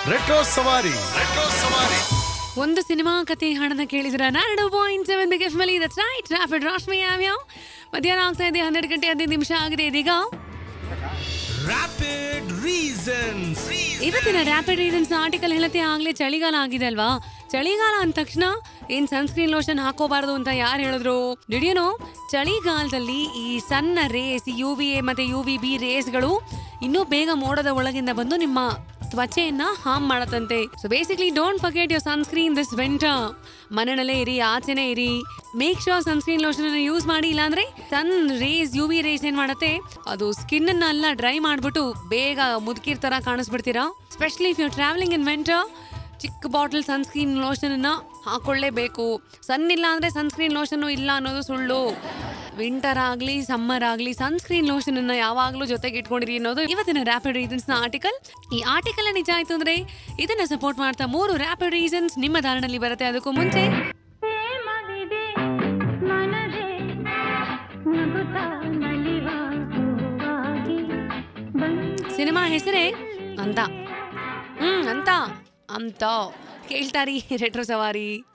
retro ಸವಾರಿ retro ಸವಾರಿ ಒಂದು ಸಿನಿಮಾ ಕತೆ ಹಾಡನ್ನ ಕೇಳಿದ್ರ ನಾಡು ಪಾಯಿಂಟ್ ಸೆವೆನ್ ಬಿಗ್ ಎಫ್ ಮಲಿ ದಟ್ಸ್ ರೈಟ್ ರಾಪಿಡ್ ರಾಶ್ಮಿ ಯಾವ್ಯಾವ ಮಧ್ಯಾಹ್ನ ಆಗ್ತಾ ಇದೆ ಹನ್ನೆರಡು ಗಂಟೆ ಹದಿನೈದು ನಿಮಿಷ ಆಗಿದೆ ಇದೀಗ ರ್ಯಾಪಿಡ್ ರೀಸನ್ಸ್ ಇವತ್ತಿನ ರ್ಯಾಪಿಡ್ ರೀಸನ್ಸ್ ಆರ್ಟಿಕಲ್ ಹೇಳತ್ತೆ ಆಗ್ಲೇ ಚಳಿಗಾಲ ಆಗಿದೆ ಅಲ್ವಾ ಚಳಿಗಾಲ ಅಂದ ತಕ್ಷಣ ಏನ್ ಸನ್ಸ್ಕ್ರೀನ್ ಲೋಷನ್ ಹಾಕೋಬಾರದು ಅಂತ ಯಾರು ಹೇಳಿದ್ರು ಡಿಡಿಯನೋ ಚಳಿಗಾಲದಲ್ಲಿ ಈ ಸಣ್ಣ ರೇಸ್ ಯು ವಿ ಎ ಮತ್ತೆ ಯು ವಿ ಬಿ ರೇಸ್ಗಳು ಇನ್ನೂ ಬೇಗ ಮೋಡದ ಒಳಗಿಂದ ಬಂದು ನಿಮ್ಮ ತ್ವಚೆಯನ್ನ ಹಾಮ್ ಮಾಡತ್ತಂತೆ so basically don't forget your sunscreen this winter ಮನೆಯಲ್ಲೇ ಇರಿ ಆಚೆನೇ ಇರಿ ಮೇಕ್ ಶೋರ್ ಸನ್ಸ್ಕ್ರೀನ್ ಲೋಷನ್ ಅನ್ನು ಯೂಸ್ ಮಾಡಿ ಇಲ್ಲಾಂದ್ರೆ sun rays U V rays ಏನ್ ಮಾಡತ್ತೆ ಅದು ಸ್ಕಿನ್ ಅನ್ನ ಡ್ರೈ ಮಾಡ್ಬಿಟ್ಟು ಬೇಗ ಮುದುಕಿರ್ ತರ ಕಾಣಿಸ್ಬಿಡ್ತೀರಾ specially if you travelling in winter ಚಿಕ್ಕ ಬಾಟಲ್ ಸನ್ಸ್ಕ್ರೀನ್ ಲೋಷನ್ ಅನ್ನ ಹಾಕೊಳ್ಳೇಬೇಕು ಸನ್ ಇಲ್ಲ ಅಂದ್ರೆ ಸನ್ಸ್ಕ್ರೀನ್ ಲೋಷನ್ ಇಲ್ಲ ಅನ್ನೋದು ಸುಳ್ಳು ವಿಂಟರ್ ಆಗ್ಲಿ ಸಮ್ಮರ್ ಆಗ್ಲಿ ಸನ್ಸ್ಕ್ರೀನ್ ಲೋಷನ್ ಅನ್ನ ಯಾವಾಗ್ಲೂ ಜೊತೆಗೆ ಇಟ್ಕೊಂಡಿರಿ ಅನ್ನೋದು ಇವತ್ತಿನ ರ್ಯಾಪಿಡ್ ರೀಸನ್ಸ್ ನ ಆರ್ಟಿಕಲ್ ಈ ಆರ್ಟಿಕಲ್ ನಿಜ ಆಯ್ತು ಅಂದ್ರೆ ಇದನ್ನ ಸಪೋರ್ಟ್ ಮಾಡ್ತಾ ಮೂರು ರ್ಯಾಪಿಡ್ ರೀಸನ್ಸ್ ನಿಮ್ಮ ಧಾರಣಲ್ಲಿ ಬರುತ್ತೆ ಅದಕ್ಕೂ ಮುಂಚೆ ಪ್ರೇಮವಿದೆ ಮನದೇ ನಗುತ್ತಾ ನಲಿವ ಹೂವಾಗಿ ಬಂದ ಸಿನಿಮಾ ಹೆಸರೇ ಅಂತ ಹ್ಮ್ ಅಂತ ಅಂತ ಕೇಳ್ತಾರಿ ರೆಟ್ರೋ ಸವಾರಿ